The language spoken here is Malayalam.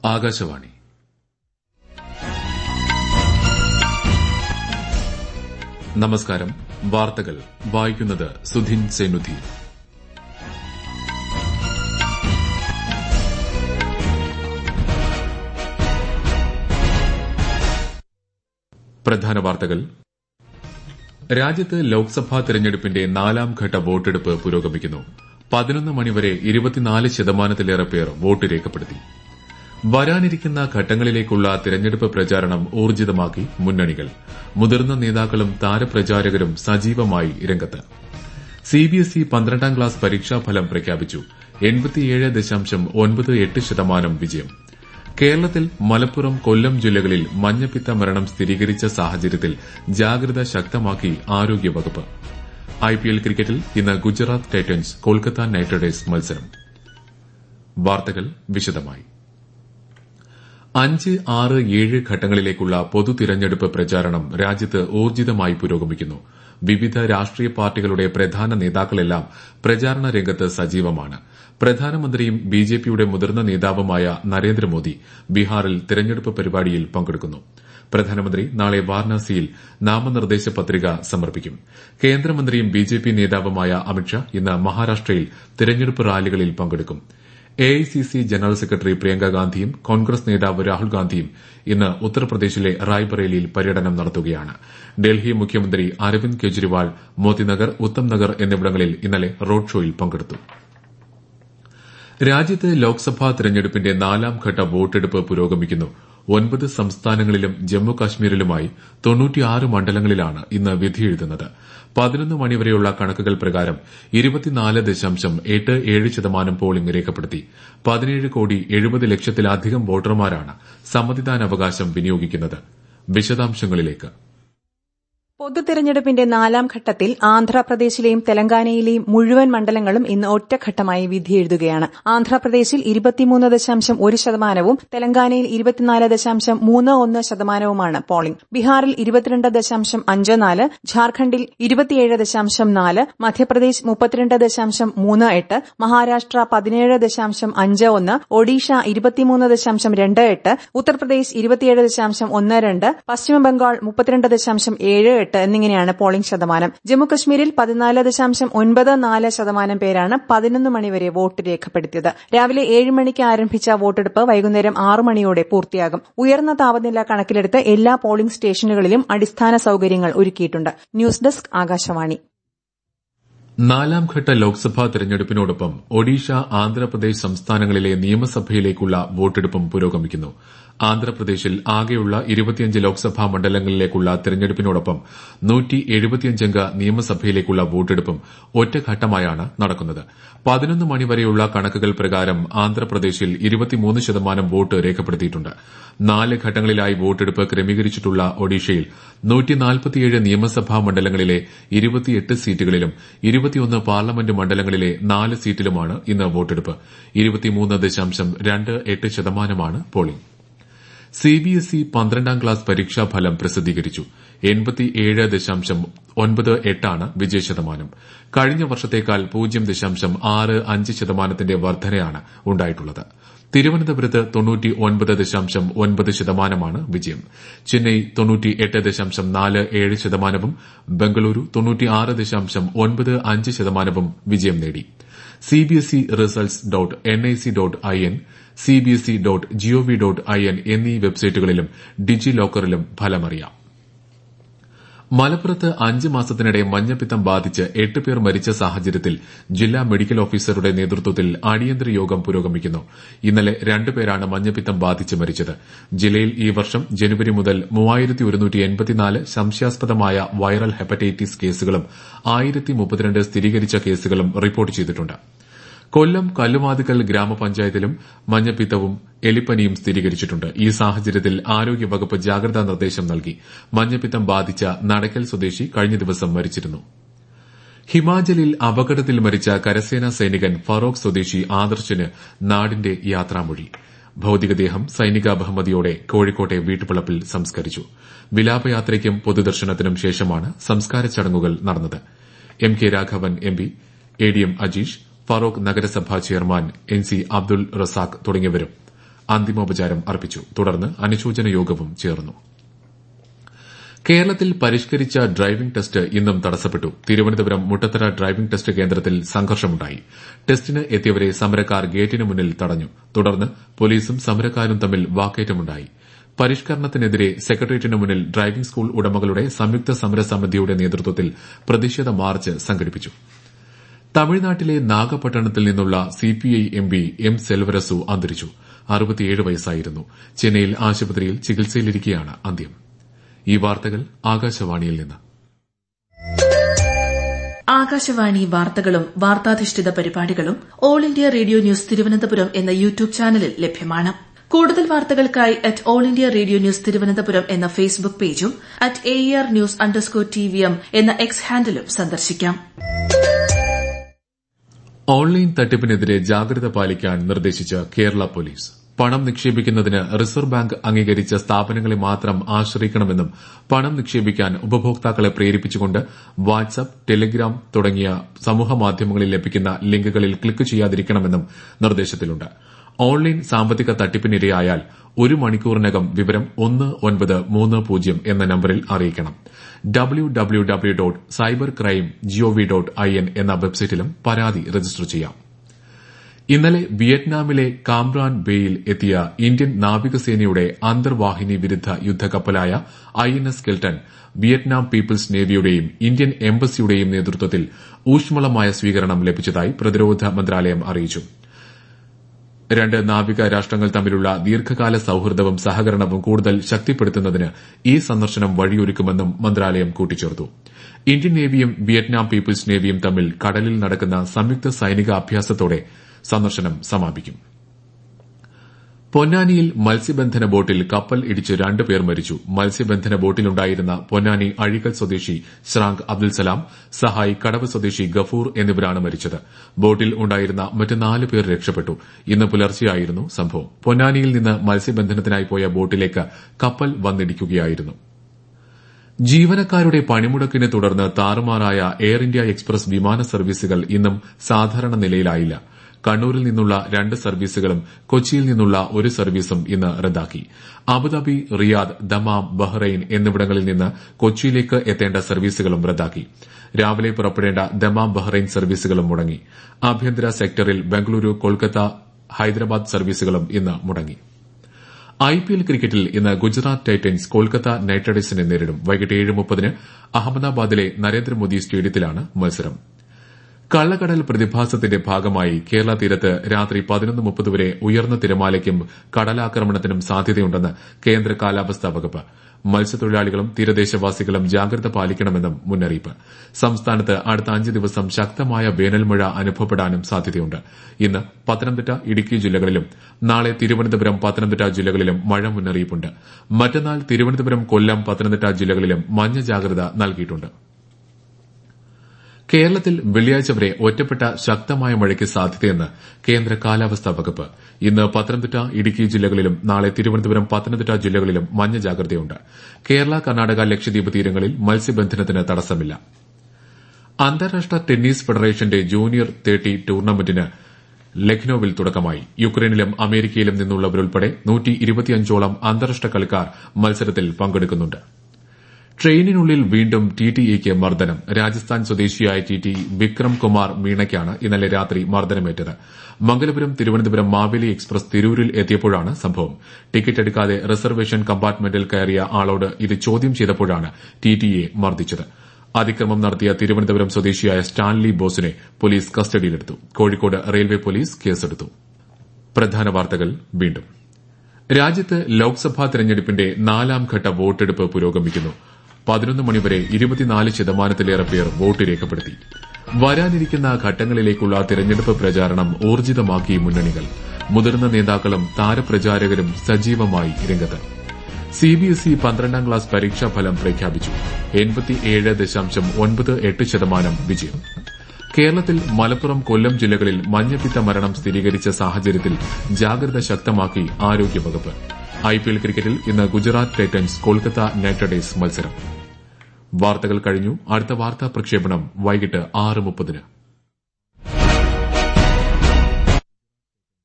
ആകാശവാണി നമസ്കാരം വാർത്തകൾ വായിക്കുന്നത് സുധിൻ സെനുധി പ്രധാന വാർത്തകൾ രാജ്യത്ത് ലോക്സഭാ തെരഞ്ഞെടുപ്പിന്റെ നാലാം ഘട്ട വോട്ടെടുപ്പ് പുരോഗമിക്കുന്നു പതിനൊന്ന് മണിവരെ ഇരുപത്തിനാല് ശതമാനത്തിലേറെ പേർ വോട്ട് രേഖപ്പെടുത്തി വരാനിരിക്കുന്ന ഘട്ടങ്ങളിലേക്കുള്ള തെരഞ്ഞെടുപ്പ് പ്രചാരണം ഊർജിതമാക്കി മുന്നണികൾ മുതിർന്ന നേതാക്കളും താരപ്രചാരകരും സജീവമായി രംഗത്ത് സിബിഎസ്ഇ പന്ത്രണ്ടാം ക്ലാസ് പരീക്ഷാഫലം പ്രഖ്യാപിച്ചു എൺപത്തിയേഴ് ദശാംശം ഒൻപത് എട്ട് ശതമാനം വിജയം കേരളത്തിൽ മലപ്പുറം കൊല്ലം ജില്ലകളിൽ മഞ്ഞപ്പിത്ത മരണം സ്ഥിരീകരിച്ച സാഹചര്യത്തിൽ ജാഗ്രത ശക്തമാക്കി ആരോഗ്യവകുപ്പ് ഐപിഎൽ ക്രിക്കറ്റിൽ ഇന്ന് Gujarat Titans Kolkata night Riders മത്സരം വാർത്തകൾ വിശദമായി അഞ്ച് ആറ് ഏഴ് ഘട്ടങ്ങളിലേക്കുള്ള പൊതു തിരഞ്ഞെടുപ്പ് പ്രചാരണം രാജ്യത്ത് ഊർജിതമായി പുരോഗമിക്കുന്നു വിവിധ രാഷ്ട്രീയ പാർട്ടികളുടെ പ്രധാന നേതാക്കളെല്ലാം പ്രചാരണ രംഗത്ത് സജീവമാണ് പ്രധാനമന്ത്രിയും ബിജെപിയുടെ മുതിർന്ന നേതാവുമായ നരേന്ദ്രമോദി ബീഹാറിൽ തെരഞ്ഞെടുപ്പ് പരിപാടിയിൽ പങ്കെടുക്കുന്നു പ്രധാനമന്ത്രി നാളെ വാരണാസിയിൽ നാമനിർദ്ദേശ പത്രിക സമർപ്പിക്കും കേന്ദ്രമന്ത്രിയും ബിജെപി നേതാവുമായ അമിത്ഷാ ഇന്ന് മഹാരാഷ്ട്രയിൽ തെരഞ്ഞെടുപ്പ് റാലികളിൽ പങ്കെടുക്കും എഐസിസി ജനറൽ സെക്രട്ടറി പ്രിയങ്ക ഗാന്ധിയും കോൺഗ്രസ് നേതാവ് രാഹുൽ ഗാന്ധിയും ഇന്ന് ഉത്തർപ്രദേശിലെ റായ്ബറേലിയിൽ പര്യടനം നടത്തുകയാണ് ഡൽഹി മുഖ്യമന്ത്രി അരവിന്ദ് കെജ്രിവാൾ മോത്തിനഗർ ഉത്തം നഗർ എന്നിവിടങ്ങളിൽ ഇന്നലെ റോഡ് ഷോയിൽ പങ്കെടുത്തു രാജ്യത്ത് ലോക്സഭാ തെരഞ്ഞെടുപ്പിന്റെ നാലാം ഘട്ട വോട്ടെടുപ്പ് പുരോഗമിക്കുന്നു ഒൻപത് സംസ്ഥാനങ്ങളിലും ജമ്മു കാശ്മീരിലുമായി തൊണ്ണൂറ്റിയാറ് മണ്ഡലങ്ങളിലാണ് ഇന്ന് വിധിയെഴുതുന്നത് പതിനൊന്ന് മണിവരെയുള്ള കണക്കുകൾ പ്രകാരം ഇരുപത്തിനാല് ദശാംശം എട്ട് ഏഴ് ശതമാനം പോളിംഗ് രേഖപ്പെടുത്തി പതിനേഴ് കോടി എഴുപത് ലക്ഷത്തിലധികം വോട്ടർമാരാണ് സമ്മതിദാനാവകാശം വിനിയോഗിക്കുന്നത് വിശദാംശങ്ങളിലേക്ക് പൊതു തെരഞ്ഞെടുപ്പിന്റെ നാലാം ഘട്ടത്തിൽ ആന്ധ്രാപ്രദേശിലെയും തെലങ്കാനയിലെയും മുഴുവൻ മണ്ഡലങ്ങളും ഇന്ന് ഒറ്റഘട്ടമായി വിധിയെഴുതുകയാണ് ആന്ധ്രാപ്രദേശിൽ ഇരുപത്തിമൂന്ന് ദശാംശം ഒരു ശതമാനവും തെലങ്കാനയിൽ ഇരുപത്തിനാല് ദശാംശം മൂന്ന് ഒന്ന് ശതമാനവുമാണ് പോളിംഗ് ബീഹാറിൽ ഇരുപത്തിരണ്ട് ദശാംശം അഞ്ച് നാല് ഝാർഖണ്ഡിൽ ഇരുപത്തിയേഴ് ദശാംശം നാല് മധ്യപ്രദേശ് മുപ്പത്തിരണ്ട് ദശാംശം മൂന്ന് എട്ട് മഹാരാഷ്ട്ര പതിനേഴ് ദശാംശം അഞ്ച് ഒന്ന് ഒഡീഷ ഇരുപത്തിമൂന്ന് ദശാംശം രണ്ട് എട്ട് ഉത്തർപ്രദേശ് ഇരുപത്തിയേഴ് ദശാംശം ഒന്ന് രണ്ട് പശ്ചിമബംഗാൾ മുപ്പത്തിരണ്ട് ദശാംശം ഏഴ് എട്ട് എന്നിങ്ങനെയാണ് പോളിംഗ് ശതമാനം ജമ്മുകശ്മീരിൽ പതിനാല് ദശാംശം ഒൻപത് നാല് ശതമാനം പേരാണ് പതിനൊന്ന് മണിവരെ വോട്ട് രേഖപ്പെടുത്തിയത് രാവിലെ ഏഴ് മണിക്ക് ആരംഭിച്ച വോട്ടെടുപ്പ് വൈകുന്നേരം ആറ് മണിയോടെ പൂർത്തിയാകും ഉയർന്ന താപനില കണക്കിലെടുത്ത് എല്ലാ പോളിംഗ് സ്റ്റേഷനുകളിലും അടിസ്ഥാന സൌകര്യങ്ങൾ ഒരുക്കിയിട്ടുണ്ട് ന്യൂസ് ഡെസ്ക് ആകാശവാണി നാലാം ഘട്ട ലോക്സഭാ തെരഞ്ഞെടുപ്പിനോടൊപ്പം ഒഡീഷ ആന്ധ്രാപ്രദേശ് സംസ്ഥാനങ്ങളിലെ നിയമസഭയിലേക്കുള്ള വോട്ടെടുപ്പും പുരോഗമിക്കുന്നു ആന്ധ്രാപ്രദേശിൽ ആകെയുള്ള ഇരുപത്തിയഞ്ച് ലോക്സഭാ മണ്ഡലങ്ങളിലേക്കുള്ള തെരഞ്ഞെടുപ്പിനോടൊപ്പം അംഗ നിയമസഭയിലേക്കുള്ള വോട്ടെടുപ്പും ഒറ്റഘട്ടമായാണ് നടക്കുന്നത് പതിനൊന്ന് മണിവരെയുള്ള കണക്കുകൾ പ്രകാരം ആന്ധ്രാപ്രദേശിൽ ഇരുപത്തിമൂന്ന് ശതമാനം വോട്ട് രേഖപ്പെടുത്തിയിട്ടുണ്ട് നാല് ഘട്ടങ്ങളിലായി വോട്ടെടുപ്പ് ക്രമീകരിച്ചിട്ടുള്ള ഒഡീഷയിൽ നിയമസഭാ മണ്ഡലങ്ങളിലെ ഇരുപത്തിയെട്ട് സീറ്റുകളിലും ഇരുപത്തിയൊന്ന് പാർലമെന്റ് മണ്ഡലങ്ങളിലെ നാല് സീറ്റിലുമാണ് ഇന്ന് വോട്ടെടുപ്പ് ഇരുപത്തിമൂന്ന് ദശാംശം രണ്ട് എട്ട് ശതമാനമാണ് പോളിംഗ് സിബിഎസ്ഇ പന്ത്രണ്ടാം ക്ലാസ് പരീക്ഷാഫലം പ്രസിദ്ധീകരിച്ചു എൺപത്തിയേഴ് ദശാംശം ഒൻപത് എട്ടാണ് വിജയശതമാനം കഴിഞ്ഞ വർഷത്തേക്കാൾ പൂജ്യം ദശാംശം ആറ് അഞ്ച് ശതമാനത്തിന്റെ വർധനയാണ് ഉണ്ടായിട്ടുള്ളത് തിരുവനന്തപുരത്ത് തൊണ്ണൂറ്റി ഒൻപത് ദശാംശം ഒൻപത് ശതമാനമാണ് വിജയം ചെന്നൈ തൊണ്ണൂറ്റിയെട്ട് ദശാംശം നാല് ഏഴ് ശതമാനവും ബംഗളൂരു തൊണ്ണൂറ്റിയാറ് ദശാംശം ഒൻപത് അഞ്ച് ശതമാനവും വിജയം നേടി CBSE results dot NIC dot IN CBSE dot GOV dot IN എന്നീ വെബ്സൈറ്റുകളിലും ഡിജി ലോക്കറിലും ഫലമറിയാം മലപ്പുറത്ത് അഞ്ച് മാസത്തിനിടെ മഞ്ഞപ്പിത്തം ബാധിച്ച് എട്ട് പേർ മരിച്ച സാഹചര്യത്തിൽ ജില്ലാ മെഡിക്കൽ ഓഫീസറുടെ നേതൃത്വത്തിൽ അടിയന്തര യോഗം പുരോഗമിക്കുന്നു ഇന്നലെ രണ്ട് പേരാണ് മഞ്ഞപ്പിത്തം ബാധിച്ച് മരിച്ചത് ജില്ലയിൽ ഈ വർഷം ജനുവരി മുതൽ സംശയാസ്പദമായ വൈറൽ ഹെപ്പറ്റൈറ്റിസ് കേസുകളും സ്ഥിരീകരിച്ച കേസുകളും റിപ്പോർട്ട് ചെയ്തിട്ടുണ്ട് കൊല്ലം കല്ലുവാതുക്കൽ ഗ്രാമപഞ്ചായത്തിലും മഞ്ഞപ്പിത്തവും എലിപ്പനിയും സ്ഥിരീകരിച്ചിട്ടുണ്ട് ഈ സാഹചര്യത്തിൽ ആരോഗ്യവകുപ്പ് ജാഗ്രതാ നിർദ്ദേശം നൽകി മഞ്ഞപ്പിത്തം ബാധിച്ച നടക്കൽ സ്വദേശി കഴിഞ്ഞ ദിവസം മരിച്ചിരുന്നു ഹിമാചലിൽ അപകടത്തിൽ മരിച്ച കരസേനാ സൈനികൻ ഫറോക്ക് സ്വദേശി ആദർശിന് നാടിന്റെ യാത്രാമൊഴി ഭൌതികദേഹം സൈനിക ബഹുമതിയോടെ കോഴിക്കോട്ടെ വീട്ടുവളപ്പിൽ സംസ്കരിച്ചു വിലാപയാത്രയ്ക്കും പൊതുദർശനത്തിനും ശേഷമാണ് സംസ്കാര ചടങ്ങുകൾ നടന്നത് M K Raghavan MP A D M Ajeesh Feroke നഗരസഭാ chairman N C Abdul Razak തുടങ്ങിയവരും അന്തിമോപചാരം അർപ്പിച്ചു തുടർന്ന് അനുശോചന യോഗവും ചേർന്നു കേരളത്തിൽ പരിഷ്കരിച്ച ഡ്രൈവിംഗ് ടെസ്റ്റ് ഇന്നും തടസ്സപ്പെട്ടു തിരുവനന്തപുരം മുട്ടത്തറ ഡ്രൈവിംഗ് ടെസ്റ്റ് കേന്ദ്രത്തിൽ സംഘർഷമുണ്ടായി ടെസ്റ്റിന് എത്തിയവരെ സമരക്കാർ ഗേറ്റിന് മുന്നിൽ തടഞ്ഞു തുടർന്ന് പോലീസും സമരക്കാരും തമ്മിൽ വാക്കേറ്റമുണ്ടായി പരിഷ്കരണത്തിനെതിരെ സെക്രട്ടേറിയറ്റിന് മുന്നിൽ ഡ്രൈവിംഗ് സ്കൂൾ ഉടമകളുടെ സംയുക്ത സമരസമിതിയുടെ നേതൃത്വത്തിൽ പ്രതിഷേധ മാർച്ച് സംഘടിപ്പിച്ചു തമിഴ്നാട്ടിലെ നാഗപട്ടണത്തിൽ നിന്നുള്ള സിപിഐ എംപി എം സെൽവരസു അന്തരിച്ചു അറുപത്തിയേഴ് വയസ്സായിരുന്നു ചെന്നൈയിൽ ആശുപത്രിയിൽ ചികിത്സയിലിരിക്കെയാണ് അന്ത്യം ഈ വാർത്തകൾ ആകാശവാണിയിൽ നിന്ന് ആകാശവാണി വാർത്തകളും വാർത്താധിഷ്ഠിത പരിപാടികളും All India Radio news Thiruvananthapuram എന്ന യൂട്യൂബ് ചാനലിൽ ലഭ്യമാണ് കൂടുതൽ വാർത്തകൾക്കായി at All India Radio news Thiruvananthapuram എന്ന ഫേസ്ബുക്ക് പേജും at A R news underscore T V M എന്ന എക്സ് ഹാൻഡിലും സന്ദർശിക്കാം ഓൺലൈൻ തട്ടിപ്പിനെതിരെ ജാഗ്രത പാലിക്കാൻ നിർദ്ദേശിച്ച കേരള പോലീസ് പണം നിക്ഷേപിക്കുന്നതിന് റിസർവ് ബാങ്ക് അംഗീകരിച്ച സ്ഥാപനങ്ങളെ മാത്രം ആശ്രയിക്കണമെന്നും പണം നിക്ഷേപിക്കാൻ ഉപഭോക്താക്കളെ പ്രേരിപ്പിച്ചുകൊണ്ട് വാട്സ്ആപ്പ് ടെലിഗ്രാം തുടങ്ങിയ സമൂഹമാധ്യമങ്ങളിൽ ലഭിക്കുന്ന ലിങ്കുകളിൽ ക്ലിക്ക് ചെയ്യാതിരിക്കണമെന്നും നിർദ്ദേശത്തിലുണ്ട് ഓൺലൈൻ സാമ്പത്തിക തട്ടിപ്പിനിരയായാൽ ഒരു മണിക്കൂറിനകം വിവരം ഒന്ന് ഒൻപത് മൂന്ന് പൂജ്യം എന്ന നമ്പറിൽ അറിയിക്കണം W W W dot cyber crime G O V dot I N എന്ന വെബ്സൈറ്റിലും പരാതി രജിസ്റ്റർ ചെയ്യാം ഇന്നലെ വിയറ്റ്നാമിലെ കാംബ്രാൻ ബേയിൽ എത്തിയ ഇന്ത്യൻ നാവികസേനയുടെ അന്തർവാഹിനി വിരുദ്ധ യുദ്ധക്കപ്പലായ I N S Kiltan Vietnam people's നേവിയുടെയും ഇന്ത്യൻ എംബസിയുടെയും നേതൃത്വത്തിൽ ഊഷ്മളമായ സ്വീകരണം ലഭിച്ചതായി പ്രതിരോധ മന്ത്രാലയം അറിയിച്ചു രണ്ട് നാവിക രാഷ്ട്രങ്ങൾ തമ്മിലുള്ള ദീർഘകാല സൌഹൃദവും സഹകരണവും കൂടുതൽ ശക്തിപ്പെടുത്തുന്നതിന് ഈ സന്ദർശനം വഴിയൊരുക്കുമെന്നും മന്ത്രാലയം കൂട്ടിച്ചേർത്തു ഇന്ത്യൻ നേവിയും വിയറ്റ്നാം പീപ്പിൾസ് നേവിയും തമ്മിൽ കടലിൽ നടക്കുന്ന സംയുക്ത സൈനിക അഭ്യാസത്തോടെ സന്ദർശനം സമാപിക്കും പൊന്നാനിയിൽ മത്സ്യബന്ധന ബോട്ടിൽ കപ്പൽ ഇടിച്ച് രണ്ടുപേർ മരിച്ചു മത്സ്യബന്ധന ബോട്ടിലുണ്ടായിരുന്ന പൊന്നാനി അഴീക്കൽ സ്വദേശി ശ്രാങ്ക് അബ്ദുൽ സലാം സഹായി കടവ് സ്വദേശി ഗഫൂർ എന്നിവരാണ് മരിച്ചത് ബോട്ടിൽ ഉണ്ടായിരുന്ന മറ്റ് നാല് പേർ രക്ഷപ്പെട്ടു ഇന്ന് പുലർച്ചെയായിരുന്നു സംഭവം പൊന്നാനിയിൽ നിന്ന് മത്സ്യബന്ധനത്തിനായി പോയ ബോട്ടിലേക്ക് കപ്പൽ വന്നിടിക്കുകയായിരുന്നു ജീവനക്കാരുടെ പണിമുടക്കിനെ തുടർന്ന് താറുമാറായ എയർ ഇന്ത്യ എക്സ്പ്രസ് വിമാന സർവീസുകൾ ഇന്നും സാധാരണ നിലയിലായില്ല കണ്ണൂരിൽ നിന്നുള്ള രണ്ട് സർവീസുകളും കൊച്ചിയിൽ നിന്നുള്ള ഒരു സർവീസും ഇന്ന് റദ്ദാക്കി അബുദാബി റിയാദ് ദമാം ബഹ്റൈൻ എന്നിവിടങ്ങളിൽ നിന്ന് കൊച്ചിയിലേക്ക് എത്തേണ്ട സർവീസുകളും റദ്ദാക്കി രാവിലെ പുറപ്പെടേണ്ട ദമാം ബഹ്റൈൻ സർവീസുകളും മുടങ്ങി ആഭ്യന്തര സെക്ടറിൽ ബംഗളൂരു കൊൽക്കത്ത ഹൈദരാബാദ് സർവീസുകളും ഇന്ന് മുടങ്ങി ഐപിഎൽ ക്രിക്കറ്റിൽ ഇന്ന് ഗുജറാത്ത് ടൈറ്റൻസ് കൊൽക്കത്ത നൈറ്റ് റൈഡേഴ്സിനെ നേരിടും വൈകിട്ട് ഏഴ് മുപ്പതിന് അഹമ്മദാബാദിലെ നരേന്ദ്രമോദി സ്റ്റേഡിയത്തിലാണ് മത്സരം കള്ളക്കടൽ പ്രതിഭാസത്തിന്റെ ഭാഗമായി കേരള തീരത്ത് രാത്രി പതിനൊന്ന് മുപ്പത് വരെ ഉയർന്ന തിരമാലയ്ക്കും കടലാക്രമണത്തിനും സാധ്യതയുണ്ടെന്ന് കേന്ദ്ര കാലാവസ്ഥാ വകുപ്പ് മത്സ്യത്തൊഴിലാളികളും തീരദേശവാസികളും ജാഗ്രത പാലിക്കണമെന്നും മുന്നറിയിപ്പ് സംസ്ഥാനത്ത് അടുത്ത അഞ്ച് ദിവസം ശക്തമായ വേനൽമഴ അനുഭവപ്പെടാനും സാധ്യതയുണ്ട് ഇന്ന് പത്തനംതിട്ട ഇടുക്കി ജില്ലകളിലും നാളെ തിരുവനന്തപുരം പത്തനംതിട്ട ജില്ലകളിലും മഴ മുന്നറിയിപ്പുണ്ട് മറ്റന്നാൾ തിരുവനന്തപുരം കൊല്ലം പത്തനംതിട്ട ജില്ലകളിലും മഞ്ഞ ജാഗ്രത നൽകിയിട്ടുണ്ട് കേരളത്തിൽ വെള്ളിയാഴ്ച വരെ ഒറ്റപ്പെട്ട ശക്തമായ മഴയ്ക്ക് സാധ്യതയെന്ന് കേന്ദ്ര കാലാവസ്ഥാ വകുപ്പ് ഇന്ന് പത്തനംതിട്ട ഇടുക്കി ജില്ലകളിലും നാളെ തിരുവനന്തപുരം പത്തനംതിട്ട ജില്ലകളിലും മഞ്ഞ ജാഗ്രതയുണ്ട് കേരള കർണാടക ലക്ഷദ്വീപ് തീരങ്ങളിൽ മത്സ്യബന്ധനത്തിന് തടസ്സമില്ല അന്താരാഷ്ട്ര ടെന്നീസ് ഫെഡറേഷന്റെ ജൂനിയർ തേർട്ടി ടൂർണമെന്റിന് ലക്നൌവിൽ തുടക്കമായി യുക്രൈനിലും അമേരിക്കയിലും നിന്നുള്ളവരുൾപ്പെടെ ോളം അന്താരാഷ്ട്ര കളിക്കാർ മത്സരത്തിൽ പങ്കെടുക്കുന്നുണ്ട് ട്രെയിനിനുള്ളിൽ വീണ്ടും ടിടിഇക്ക് മർദ്ദനം രാജസ്ഥാൻ സ്വദേശിയായ ടിടി വിക്രം കുമാർ മീണയ്ക്കാണ് ഇന്നലെ രാത്രി മർദ്ദനമേറ്റത് മംഗലപുരം തിരുവനന്തപുരം മാവേലി എക്സ്പ്രസ് തിരൂരിൽ എത്തിയപ്പോഴാണ് സംഭവം ടിക്കറ്റ് എടുക്കാതെ റിസർവേഷൻ കമ്പാർട്ട്മെന്റിൽ കയറിയ ആളോട് ഇത് ചോദ്യം ചെയ്തപ്പോഴാണ് ടിടിഇയെ മർദ്ദിച്ചത് അതിക്രമം നടത്തിയ തിരുവനന്തപുരം സ്വദേശിയായ സ്റ്റാൻലി ബോസിനെ പോലീസ് കസ്റ്റഡിയിലെടുത്തു കോഴിക്കോട് റെയിൽവേ പോലീസ് കേസെടുത്തു പ്രധാന വാർത്തകൾ വീണ്ടും രാജ്യത്ത് ലോക്സഭാ തെരഞ്ഞെടുപ്പിന്റെ നാലാം ഘട്ട വോട്ടെടുപ്പ് പുരോഗമിക്കുന്നു പതിനൊന്ന് മണിവരെ ഇരുപത്തിനാല് ശതമാനത്തിലേറെ പേർ വോട്ട് രേഖപ്പെടുത്തി വരാനിരിക്കുന്ന ഘട്ടങ്ങളിലേക്കുള്ള തെരഞ്ഞെടുപ്പ് പ്രചാരണം ഊർജിതമാക്കി മുന്നണികൾ മുതിർന്ന നേതാക്കളും താരപ്രചാരകരും സജീവമായി രംഗത്ത് സിബിഎസ്ഇ പന്ത്രണ്ടാം ക്ലാസ് പരീക്ഷാ ഫലം പ്രഖ്യാപിച്ചു എൺപത്തിയേഴ് ദശാംശം ഒൻപത് എട്ട് ശതമാനം വിജയം കേരളത്തിൽ മലപ്പുറം കൊല്ലം ജില്ലകളിൽ മഞ്ഞപ്പിത്ത മരണം സ്ഥിരീകരിച്ച സാഹചര്യത്തിൽ ജാഗ്രത ശക്തമാക്കി ആരോഗ്യവകുപ്പ് ഐപിഎൽ ക്രിക്കറ്റിൽ ഇന്ന് Gujarat Titans Kolkata night Riders മത്സരം വാർത്തകൾ കഴിഞ്ഞു അടുത്ത വാർത്താ പ്രക്ഷേപണം വൈകിട്ട് ആറ് മുപ്പതിന്